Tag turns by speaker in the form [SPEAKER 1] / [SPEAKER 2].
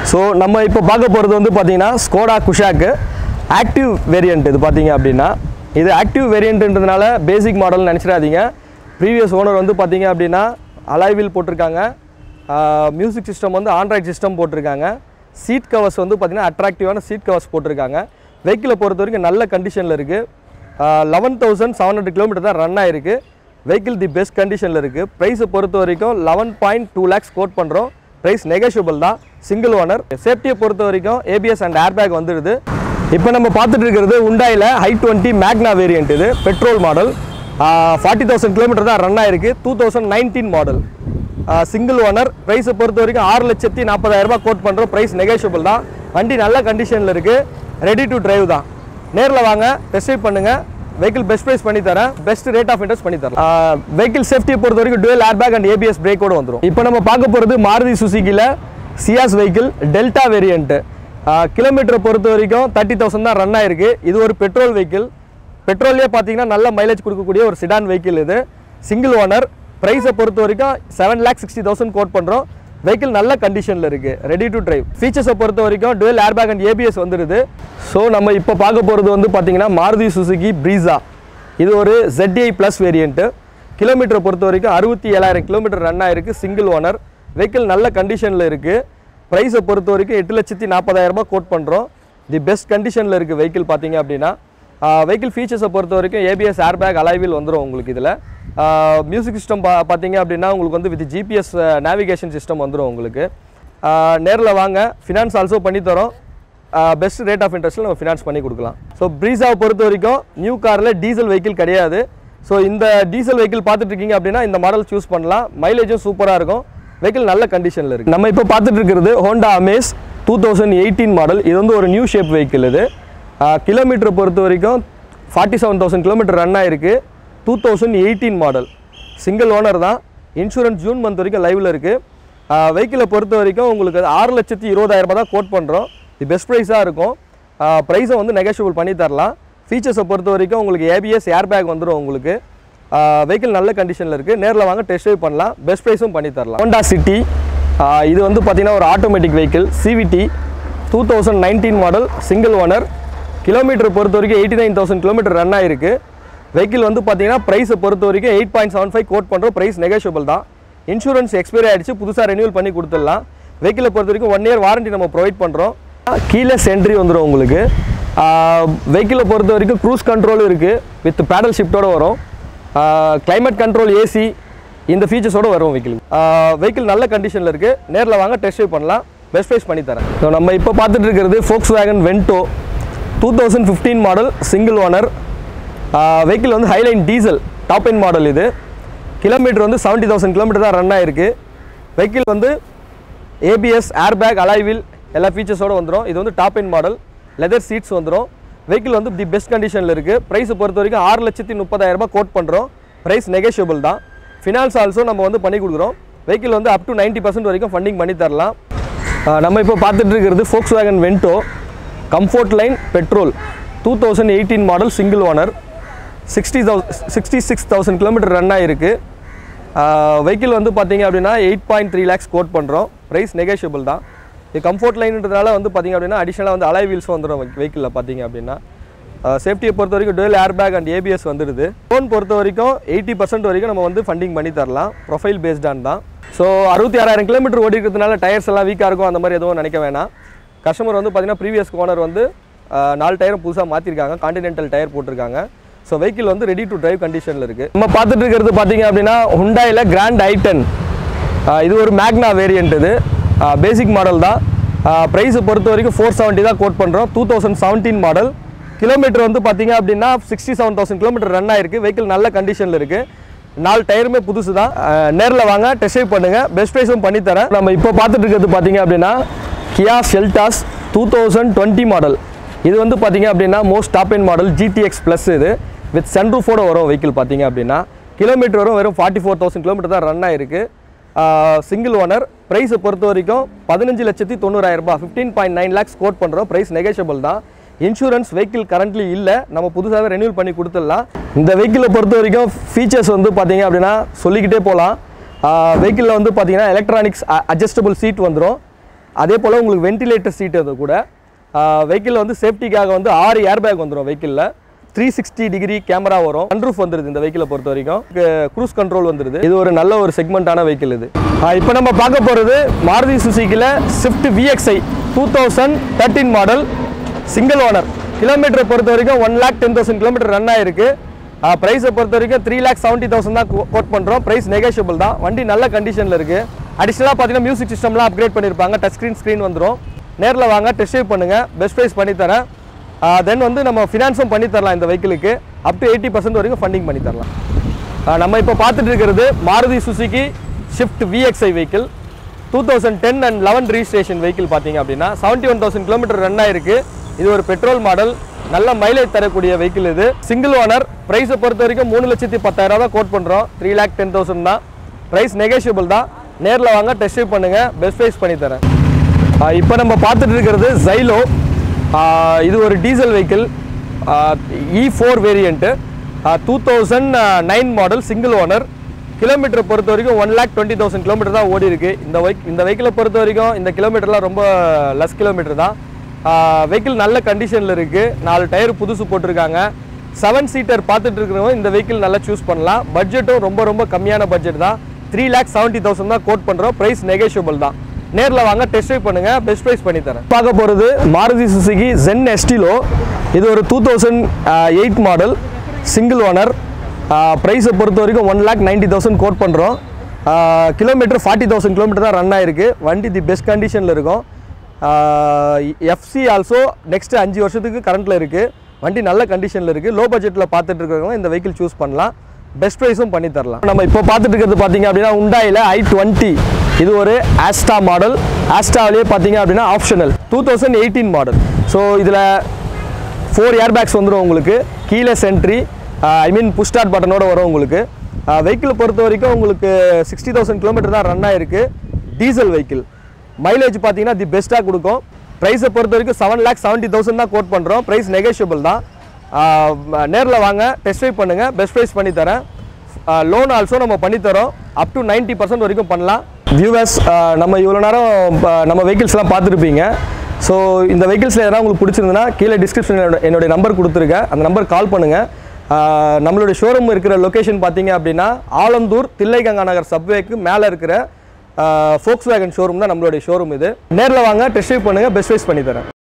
[SPEAKER 1] so நம்ம இப்போ பார்க்க போகிறது வந்து பார்த்தீங்கன்னா ஸ்கோடா குஷாக்கு ஆக்டிவ் வேரியண்ட் இது பார்த்தீங்க அப்படின்னா இது ஆக்டிவ் வேரியண்ட்ன்றதுனால பேசிக் மாடல் நினச்சிடாதீங்க ப்ரீவியஸ் ஓனர் வந்து பார்த்தீங்க அப்படின்னா அலாய்வில் போட்டிருக்காங்க மியூசிக் சிஸ்டம் வந்து ஆண்ட்ராய்ட் சிஸ்டம் போட்டிருக்காங்க சீட் கவர்ஸ் வந்து பார்த்தீங்கன்னா அட்ராக்டிவான சீட் கவர்ஸ் போட்டிருக்காங்க வெஹிக்கிளை பொறுத்த வரைக்கும் நல்ல கண்டிஷனில் இருக்குது eleven thousand seven hundred kilometre தான் ரன் ஆயிருக்கு வெஹிக்கிள் தி பெஸ்ட் கண்டிஷனில் இருக்குது ப்ரைஸை பொறுத்த வரைக்கும் eleven point two lakhs quote பண்ணுறோம் ப்ரைஸ் நெகோஷியபிள் தான் சிங்கிள் ஓனர் சேஃப்டியை பொறுத்த வரைக்கும் ஏபிஎஸ் அண்ட் ஏர்பேக் வந்துடுது இப்போ நம்ம பார்த்துட்டு இருக்கிறது உண்டாயில் ஹை டுவெண்ட்டி மேக்னா வேரியன்ட் இது petrol model forty thousand kilometre தான் ரன் ஆயிருக்கு two thousand nineteen model single owner ப்ரைஸை பொறுத்த வரைக்கும் ஆறு லட்சத்தி நாற்பதாயிரம் ரூபாய் கோட் பண்ணுறோம் ப்ரைஸ் நெகோஷியபிள் தான் வண்டி நல்ல கண்டிஷனில் இருக்குது ரெடி டு டிரைவ் தான் நேரில் வாங்க டெஸ்ட் ட்ரைவ் பண்ணுங்கள் வெஹிக்கிள் பெஸ்ட் ப்ரைஸ் பண்ணி தரேன் பெஸ்ட் ரேட் ஆஃப் இன்ட்ரெஸ்ட் பண்ணி தரேன் வெஹிக்கிள் சேஃப்டியை பொறுத்த வரைக்கும் டுவெல் ஏர்பேக் அண்ட் ஏபிஎஸ் பிரேக்கோட வந்துடும் இப்போ நம்ம பார்க்க போகிறது மாருதி சுசுக்கியில் சியாஸ் வெஹிக்கிள் டெல்டா வேரியண்ட்டு கிலோமீட்டரை பொறுத்த வரைக்கும் தேர்ட்டி தௌசண்ட் தான் ரன் ஆயிருக்கு இது ஒரு பெட்ரோல் வெஹிக்கிள் பெட்ரோல்லே பார்த்தீங்கன்னா நல்ல மைலேஜ் கொடுக்கக்கூடிய ஒரு சிடான் வெஹிக்கிள் இது சிங்கிள் ஓனர் ப்ரைஸை பொறுத்த வரைக்கும் seven lakh sixty thousand quote பண்ணுறோம் வெஹிக்கிள் நல்ல கண்டிஷனில் இருக்குது ரெடி டு டிரைவ் ஃபீச்சர்ஸை பொறுத்த வரைக்கும் டுவெல் ஏர்பேக் அண்ட் ஏபிஎஸ் வந்துடுது ஸோ நம்ம இப்போ பார்க்க போகிறது வந்து பார்த்தீங்கன்னா மாருதி சுசுகி ப்ரீஸா இது ஒரு ZDI ப்ளஸ் வேரியண்ட்டு கிலோமீட்டரை பொறுத்த வரைக்கும் அறுபத்தி ஏழாயிரம் கிலோமீட்டர் ரன் ஆயிருக்கு சிங்கிள் ஓனர் வெஹிக்கிள் நல்ல கண்டிஷனில் இருக்குது ப்ரைஸை பொறுத்த வரைக்கும் எட்டு லட்சத்தி நாற்பதாயிரரூபா கோட் பண்ணுறோம் தி பெஸ்ட் கண்டிஷனில் இருக்குது வெஹிக்கிள் பார்த்தீங்க அப்படின்னா வெஹிக்கிள் ஃபீச்சர்ஸை பொறுத்த வரைக்கும் ஏபிஎஸ் ஏர்பேக் அலைவில் வந்துடும் உங்களுக்கு இதில் மியூசிக் சிஸ்டம் பா பார்த்தீங்க அப்படின்னா உங்களுக்கு வந்து வித் ஜிபிஎஸ் நேவிகேஷன் சிஸ்டம் வந்துடும் உங்களுக்கு நேரில் வாங்க ஃபினான்ஸ் ஆல்சோ பண்ணித்தரோம் பெஸ்ட் ரேட் ஆஃப் இன்ட்ரெஸ்ட்டில் நம்ம ஃபினான்ஸ் பண்ணி கொடுக்கலாம் ஸோ ப்ரீஸாவை பொறுத்த வரைக்கும் நியூ காரில் டீசல் வெஹிக்கிள் கிடையாது ஸோ இந்த டீசல் வெஹிக்கிள் பார்த்துட்டு இருக்கீங்க அப்படின்னா இந்த மாடல் சூஸ் பண்ணலாம் மைலேஜும் சூப்பராக இருக்கும் வெஹிக்கிள் நல்ல கண்டிஷனில் இருக்குது நம்ம இப்போ பார்த்துட்டு இருக்கிறது Honda Amaze two thousand eighteen model இது வந்து ஒரு நியூ ஷேப் வெஹிக்கிள் இது கிலோமீட்டரை பொறுத்த வரைக்கும் forty seven thousand kilometre run ஆயிருக்கு two thousand eighteen model single owner தான் இன்சூரன்ஸ் ஜூன் மந்த் வரைக்கும் லைவில் இருக்குது வெஹிக்கிளை பொறுத்த வரைக்கும் உங்களுக்கு அது ஆறு லட்சத்தி இருபதாயிரம் ரூபாய் தான் கோட் பண்ணுறோம் இது பெஸ்ட் ப்ரைஸாக இருக்கும் ப்ரைஸை வந்து நெகோஷியபிள் பண்ணி தரலாம் ஃபீச்சர்ஸை பொறுத்த வரைக்கும் உங்களுக்கு ஏபிஎஸ் ஏர் பேக் வந்துடும் உங்களுக்கு வெஹிக்கிள் நல்ல கண்டிஷனில் இருக்குது நேரில் வாங்க டெஸ்ட் ட்ரைவ் பண்ணலாம் பெஸ்ட் ப்ரைஸும் பண்ணி தரலாம் ஹோண்டா சிட்டி இது வந்து பார்த்தீங்கன்னா ஒரு automatic vehicle CVT two thousand nineteen model single owner kilometre பொறுத்த வரைக்கும் eighty nine thousand kilometre run ஆயிருக்கு வெஹிக்கிள் வந்து பார்த்தீங்கன்னா ப்ரைஸை பொறுத்த வரைக்கும் eight point seven five quote பண்ணுறோம் ப்ரைஸ் நெகோஷியபிள் தான் இன்சூரன்ஸ் எக்ஸ்பைரி ஆயிடுச்சு புதுசாக ரெனியூவல் பண்ணி கொடுத்துடலாம் வெஹிக்கிளை பொறுத்த வரைக்கும் ஒன் இயர் வாரண்டி நம்ம ப்ரொவைட் பண்ணுறோம் கீழே சென்ட்ரி வந்துடும் உங்களுக்கு வெஹிக்கிளை பொறுத்த வரைக்கும் க்ரூஸ் கண்ட்ரோல் இருக்குது வித் பேடல் ஷிஃப்ட்டோட வரும் கிளைமேட் கண்ட்ரோல் ஏசி இந்த ஃபீச்சர்ஸோட வரும் வெஹிக்கிள் வெஹிக்கிள் நல்ல கண்டிஷனில் இருக்குது நேரில் வாங்க டெஸ்ட் ட்ரைவ் பண்ணலாம் பெஸ்ட் ப்ரைஸ் பண்ணி தரேன் ஸோ நம்ம இப்போ பார்த்துட்டு இருக்கிறது Volkswagen Vento two thousand fifteen model single owner vehicle வந்து Highline diesel top end model இது கிலோமீட்டர் வந்து செவன்ட்டி தௌசண்ட் கிலோமீட்டர் தான் ரன் ஆயிருக்கு வெஹிக்கிள் வந்து ஏபிஎஸ் ஏர்பேக் அலைவில் எல்லா ஃபீச்சர்ஸோடு வந்துடும் இது வந்து top end model leather seats வந்துடும் வெஹிக்கிள் வந்து தி பெஸ்ட் கண்டிஷனில் இருக்குது ப்ரைஸை பொறுத்த வரைக்கும் ஆறு லட்சத்தி முப்பதாயிரம் ரூபாய் கோட் பண்ணுறோம் ப்ரைஸ் நெகோஷியபிள் தான் ஃபினான்ஸ் ஆல்சோ நம்ம வந்து பண்ணி கொடுக்குறோம் வெஹிக்கிள் வந்து அப் டு நைன்ட்டி பர்சன்ட் வரைக்கும் ஃபண்டிங் பண்ணி தரலாம் ஆஹ் நம்ம இப்போ பார்த்துட்டு இருக்கிறது Volkswagen Vento Comfortline petrol two thousand eighteen model single owner sixty thousand sixty six thousand kilometre run ஆகிருக்கு வெஹிக்கிள் வந்து பார்த்தீங்க அப்படின்னா eight point three lakhs quote பண்ணுறோம் ப்ரைஸ் நெகோஷியபிள் தான் இது கம்ஃபோர்ட் லைன்றதுனால வந்து பார்த்தீங்க அப்படின்னா அடிஷனலாக வந்து அலாய் வீல்ஸ் வந்துடும் வெஹிக்கிளில் பார்த்தீங்க அப்படின்னா சேஃப்டியை பொறுத்த வரைக்கும் dual air bag and ABS வந்துடுது ஃபோன் பொறுத்த வரைக்கும் எயிட்டி பர்சன்ட் வரைக்கும் நம்ம வந்து ஃபண்டிங் பண்ணி தரலாம் ப்ரொஃபைல் பேஸ்டான் தான் ஸோ அறுபத்தி ஆறாயிரம் கிலோமீட்டர் ஓடிக்கிறதுனால டயர்ஸ் எல்லாம் வீக்காக இருக்கும் அந்த மாதிரி எதுவும் நினைக்க வேணாம் கஸ்டமர் வந்து பார்த்தீங்கன்னா ப்ரீவியஸ் ஓனர் வந்து ஆஹ், நாலு டயரும் புதுசாக மாற்றிருக்காங்க கான்டினென்டல் டயர் போட்டிருக்காங்க ஸோ வெஹிக்கிள் வந்து ரெடி டு டிரைவ் கண்டிஷனில் இருக்குது நம்ம பார்த்துட்டு இருக்கிறது பார்த்தீங்க அப்படின்னா ஹுண்டாயில் கிராண்ட் ஐட்டன் இது ஒரு மேக்னா வேரியண்ட் இது பேசிக் மாடல் தான் ப்ரைஸை பொறுத்த வரைக்கும் ஃபோர் செவன்ட்டி தான் கோட் பண்ணுறோம் two thousand seventeen model kilometre வந்து பார்த்தீங்க அப்படின்னா sixty seven thousand kilometre run ஆயிருக்கு வெஹிக்கிள் நல்ல கண்டிஷனில் இருக்குது நாலு டயருமே புதுசு தான் நேரில் வாங்க டெஸ்ட் ட்ரைவ் பண்ணுங்கள் பெஸ்ட் ப்ரைஸும் பண்ணித்தரேன் நம்ம இப்போ பார்த்துட்டு இருக்கிறது பார்த்தீங்க அப்படின்னா Kia Seltos two thousand twenty model இது வந்து பார்த்தீங்க அப்படின்னா most top end model GTX plus இது வித் சன்ரூஃபோட வரும் வெஹிக்கிள் பார்த்தீங்க அப்படின்னா கிலோமீட்டர் வரும் வெறும் ஃபார்ட்டி ஃபோர் தௌசண்ட் கிலோமீட்டர் தான் ரன் ஆயிருக்கு சிங்கிள் ஓனர் ப்ரைஸை பொறுத்த வரைக்கும் பதினஞ்சு லட்சத்தி தொண்ணூறாயிரம் ரூபாய் fifteen point nine lakhs quote பண்ணுறோம் ப்ரைஸ் நெகோஷியபிள் தான் இன்சூரன்ஸ் வெஹிக்கிள் கரண்ட்லி இல்லை நம்ம புதுசாகவே ரெனியூல் பண்ணி கொடுத்துடலாம் இந்த வெஹிக்கிளை பொறுத்த வரைக்கும் ஃபீச்சர்ஸ் வந்து பார்த்தீங்க அப்படின்னா சொல்லிக்கிட்டே போகலாம் வெஹிக்கிளில் வந்து பார்த்தீங்கன்னா எலக்ட்ரானிக்ஸ் அட்ஜஸ்டபிள் சீட் வந்துடும் அதே போல் உங்களுக்கு வென்டிலேட்டர் சீட் அது கூட வெஹிக்கிள் வந்து சேஃப்டிக்காக வந்து ஆறு ஏர் பேக் வந்துடும் வெஹிக்கிளில் த்ரீ சிக்ஸ்டி டிகிரி கேமரா வரும் சன்ரூஃப் வந்துருது இந்த வெஹிக்கிளை பொறுத்த வரைக்கும் க்ரூஸ் கண்ட்ரோல் வந்துருது இது ஒரு நல்ல ஒரு செக்மெண்ட்டான வெஹிக்கிள் இது இப்போ நம்ம பார்க்க போகிறது மாருதி சுசுக்கியில் Swift VXI two thousand thirteen model single owner கிலோமீட்டரை பொறுத்த வரைக்கும் one lakh ten thousand kilometre run ஆயிருக்கு ப்ரைஸை பொறுத்த வரைக்கும் த்ரீ லேக் செவன்ட்டி தௌசண்ட் தான் கோட் பண்ணுறோம் ப்ரைஸ் நெகோஷியபிள் தான் வண்டி நல்ல கண்டிஷனில் இருக்குது அடிஷ்னலாக பார்த்தீங்கன்னா மியூசிக் சிஸ்டம்லாம் அப்கிரேட் பண்ணியிருப்பாங்க டச் ஸ்க்ரீன் ஸ்க்ரீன் வந்துடும் நேரில் வாங்க டெஸ்ட் ட்ரைவ் பண்ணுங்கள் பெஸ்ட் ப்ரைஸ் பண்ணித்தரேன் தென் வந்து நம்ம ஃபினான்ஸும் பண்ணி தரலாம் இந்த வெஹிக்கிளுக்கு அப் டு எயிட்டி பர்சன்ட் வரைக்கும் ஃபண்டிங் பண்ணி தரலாம் ஆஹ் நம்ம இப்போ பார்த்துட்டு இருக்கிறது Maruti Suzuki Swift VXI vehicle two thousand ten and eleven registration vehicle பார்த்தீங்க அப்படின்னா seventy one thousand kilometre run ஆயிருக்கு இது ஒரு பெட்ரோல் மாடல் நல்ல மைலேஜ் தரக்கூடிய வெஹிக்கிள் இது சிங்கிள் ஓனர் ப்ரைஸை பொறுத்த வரைக்கும் மூணு லட்சத்தி பத்தாயிரம் தான் கோட் பண்ணுறோம் த்ரீ லேக் டென் தௌசண்ட் தான் ப்ரைஸ் நெகோஷியபிள் தான் நேரில் வாங்க டெஸ்ட் ட்ரைவ் பண்ணுங்கள் பெஸ்ட் ப்ரைஸ் பண்ணி தரேன் இப்போ நம்ம பார்த்துட்டு இருக்கிறது ஜைலோ இது ஒரு diesel vehicle E four variant two thousand nine model single owner kilometre பொறுத்த வரைக்கும் one lakh twenty thousand kilometre தான் ஓடி இருக்கு இந்த வெஹிக் இந்த வெஹிக்கிளை பொறுத்த வரைக்கும் இந்த கிலோமீட்டர்லாம் ரொம்ப லெஸ் கிலோமீட்டர் தான் வெஹிக்கிள் நல்ல கண்டிஷனில் இருக்குது நாலு டயர் புதுசு போட்டிருக்காங்க செவன் சீட்டர் பார்த்துட்டு இருக்கிறவங்க இந்த வெஹிக்கிள் நல்லா சூஸ் பண்ணலாம் பட்ஜெட்டும் ரொம்ப ரொம்ப கம்மியான பட்ஜெட் தான் த்ரீ லேக் செவன்ட்டி தௌசண்ட் தான் கோட் பண்ணுறோம் ப்ரைஸ் நெகோஷியபிள் தான் நேரில் வாங்க டெஸ்ட் ட்ரைவ் பண்ணுங்க பெஸ்ட் ப்ரைஸ் பண்ணி தரேன் பார்க்க போகிறது மாருதி சுசுகி ஜென் எஸ்டிலோ இது ஒரு two thousand eight model single owner ப்ரைஸை பொறுத்த வரைக்கும் one lakh ninety thousand quote பண்ணுறோம் கிலோமீட்டர் ஃபார்ட்டி தௌசண்ட் கிலோமீட்டர் தான் ரன் ஆயிருக்கு வண்டி தி பெஸ்ட் கண்டிஷனில் இருக்கும் எஃப்சி ஆல்சோ நெக்ஸ்ட் அஞ்சு வருஷத்துக்கு கரண்ட்டில் இருக்குது வண்டி நல்ல கண்டிஷனில் இருக்குது லோ பட்ஜெட்டில் பார்த்துட்டு இருக்கிறவங்க இந்த வெஹிக்கிள் சூஸ் பண்ணலாம் பெஸ்ட் ப்ரைஸும் பண்ணி தரலாம் நம்ம இப்போ பார்த்துட்டு இருக்கிறது பார்த்தீங்க அப்படின்னா உண்டாயில் ஐ டுவெண்ட்டி இது ஒரு ஆஸ்டா மாடல் ஆஸ்டாவிலேயே பார்த்தீங்க அப்படின்னா optional two thousand eighteen model so இதில் ஃபோர் ஏர் பேக்ஸ் வந்துடும் உங்களுக்கு keyless entry I mean push start பட்டனோட வரும் உங்களுக்கு வெஹிக்கிள் பொறுத்த வரைக்கும் உங்களுக்கு சிக்ஸ்டி தௌசண்ட் கிலோமீட்டர் தான் ரன் ஆயிருக்கு டீசல் வெஹிக்கிள் மைலேஜ் பார்த்தீங்கன்னா தி பெஸ்ட்டாக கொடுக்கும் ப்ரைஸை பொறுத்த வரைக்கும் செவன் லேக் செவன்ட்டி தௌசண்ட் தான் கோட் பண்ணுறோம் ப்ரைஸ் நெகோஷியபிள் தான் நேரில் வாங்க டெஸ்ட் ட்ரைவ் பண்ணுங்கள் பெஸ்ட் ப்ரைஸ் பண்ணி தரேன் லோன் ஆல்சோ நம்ம பண்ணித்தரோம் அப் டு நைன்ட்டி பர்சன்ட் வரைக்கும் பண்ணலாம் வியூவர்ஸ் நம்ம இவ்வளோ நேரம் ப- நம்ம வெஹிக்கிள்ஸ்லாம் பார்த்துருப்பீங்க ஸோ இந்த வெஹிக்கிள்ஸில் எதனா உங்களுக்கு பிடிச்சிருந்துன்னா கீழே டிஸ்கிரிப்ஷனில் என்னுடைய நம்பர் கொடுத்துருக்கேன் அந்த நம்பர் கால் பண்ணுங்கள் நம்மளுடைய ஷோரூம் இருக்கிற லொக்கேஷன் பார்த்தீங்க அப்படின்னா ஆலந்தூர் தில்லைகங்கா நகர் சப்வேக்கு மேலே இருக்கிற ஃபோக்ஸ் வேகன் ஷோரூம் தான் நம்மளுடைய ஷோரூம் இது நேரில் வாங்க டெஸ்ட் ட்ரைவ் பண்ணுங்கள் பெஸ்ட் வைஸ் பண்ணி தரேன்